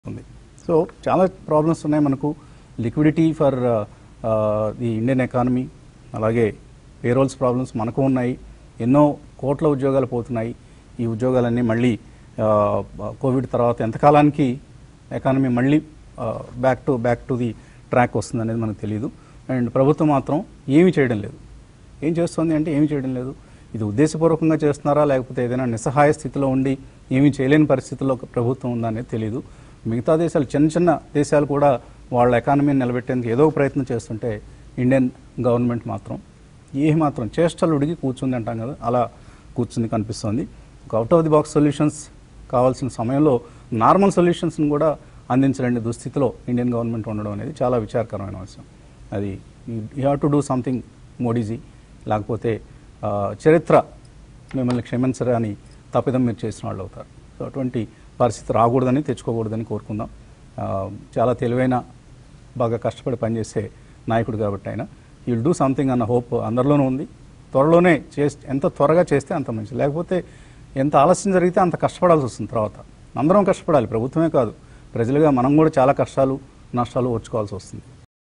ఉంది సో చాలా ప్రాబ్లమ్స్ ఉన్నాయి మనకు liquidity for the Indian economy అలాగే పేరోల్స్ ప్రాబ్లమ్స్ మనకు ఉన్నాయి ఎన్నో కోట్ల ఉద్యోగాలు పోతున్నాయి ఈ ఉద్యోగాలన్నీ మళ్ళీ కోవిడ్ తర్వాత ఎంతకాలానికి ఎకానమీ మళ్ళీ back to back to the track వస్తుంది అనేది మనకు తెలియదు అండ్ ప్రభుత్వం మాత్రం ఏమీ చేయడం లేదు ఏం చేస్తుంది అంటే ఏమీ చేయడం లేదు ఇది ఉద్దేశపూర్వకంగా చేస్తున్నారా లేకపోతే ఏదైనా నిస్సహాయ స్థితిలో ఉండి ఏమీ చేయలేని పరిస్థితిలో ఒక ప్రభుత్వం ఉందా అనేది తెలియదు మిగతా దేశాలు చిన్న చిన్న దేశాలు కూడా వాళ్ళ ఎకానమీని నిలబెట్టేందుకు ఏదో ఒక ప్రయత్నం చేస్తుంటే ఇండియన్ గవర్నమెంట్ మాత్రం ఏ మాత్రం చేష్టలు ఉడిగి కూర్చుంది అంటాం కదా అలా కూర్చుంది కనిపిస్తుంది ఒక out of the box solutions కావాల్సిన సమయంలో నార్మల్ సొల్యూషన్స్ని కూడా అందించలేని దుస్థితిలో ఇండియన్ గవర్నమెంట్ ఉండడం అనేది చాలా విచారకరమైన విషయం అది you have to do something Modiji లేకపోతే ఆ, చరిత్ర మిమ్మల్ని క్షమించరా అని తప్పిదం మీరు చేసిన వాళ్ళు అవుతారు సో అటువంటి పరిస్థితి రాకూడదని తెచ్చుకోకూడదని కోరుకుందాం ఆ, చాలా తెలివైన బాగా కష్టపడి పనిచేసే నాయకుడు కాబట్టి ఆయన విల్ డూ సంథింగ్ అన్న హోప్ అందరిలోనూ ఉంది త్వరలోనే చేస్తే ఎంత త్వరగా చేస్తే అంత మంచిది లేకపోతే ఎంత ఆలస్యం జరిగితే అంత కష్టపడాల్సి వస్తుంది తర్వాత అందరం కష్టపడాలి ప్రభుత్వమే కాదు ప్రజలుగా మనం కూడా చాలా కష్టాలు నష్టాలు ఓర్చుకోవాల్సి వస్తుంది